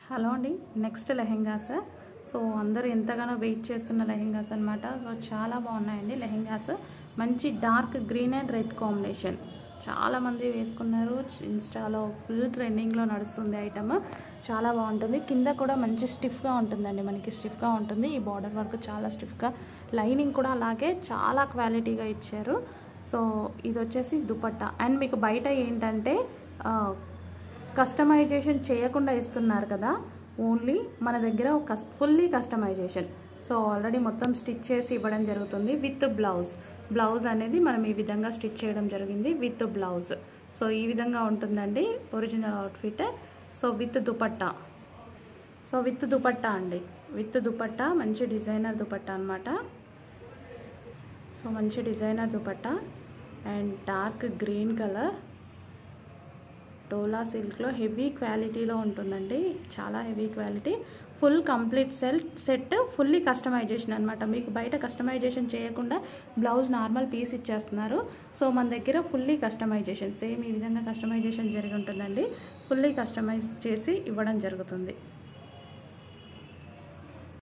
hello అండి next lehengas so అందరూ ఎంతగానో వెయిట్ చేస్తున్న లెహెంగాస్ అనమాట సో చాలా బాగున్నాయండి లెహెంగాస్ మంచి dark green and red combination చాలా మంది వేసుకున్నారు ఇన్స్టాలో ఫుల్ ట్రెండింగ్లో నడుస్తుంది ఐటమ్ చాలా బాగుంటుంది కింద కూడా మంచి స్టిఫ్గా ఉంటుందండి మనకి స్టిఫ్గా ఉంటుంది ఈ బార్డర్ వర్క్ చాలా స్టిఫ్గా లైనింగ్ కూడా అలాగే చాలా క్వాలిటీగా ఇచ్చారు సో ఇది వచ్చేసి దుపట్టా అండ్ మీకు బయట ఏంటంటే ఆ, కస్టమైజేషన్ చేయకుండా ఇస్తున్నారు కదా ఓన్లీ మన దగ్గర ఒక ఫుల్లీ కస్టమైజేషన్ సో ఆల్రెడీ మొత్తం స్టిచ్ చేసి ఇవ్వడం జరుగుతుంది విత్ బ్లౌజ్ బ్లౌజ్ అనేది మనం ఈ విధంగా స్టిచ్ చేయడం జరిగింది విత్ బ్లౌజ్ సో ఈ విధంగా ఉంటుందండి original outfit so with dupatta so with dupatta అండి విత్ దుపట్టా మంచి డిజైనర్ దుపట్టా అనమాట సో మంచి designer dupatta and dark green colour డోలా సిల్క్లో హెవీ క్వాలిటీలో ఉంటుందండి చాలా హెవీ క్వాలిటీ ఫుల్ కంప్లీట్ సెల్ సెట్ ఫుల్లీ కస్టమైజేషన్ అనమాట మీకు బయట కస్టమైజేషన్ చేయకుండా బ్లౌజ్ నార్మల్ పీస్ ఇచ్చేస్తున్నారు సో మన దగ్గర ఫుల్లీ కస్టమైజేషన్ సేమ్ ఈ విధంగా కస్టమైజేషన్ జరిగి ఉంటుందండి ఫుల్లీ కస్టమైజ్ చేసి ఇవ్వడం జరుగుతుంది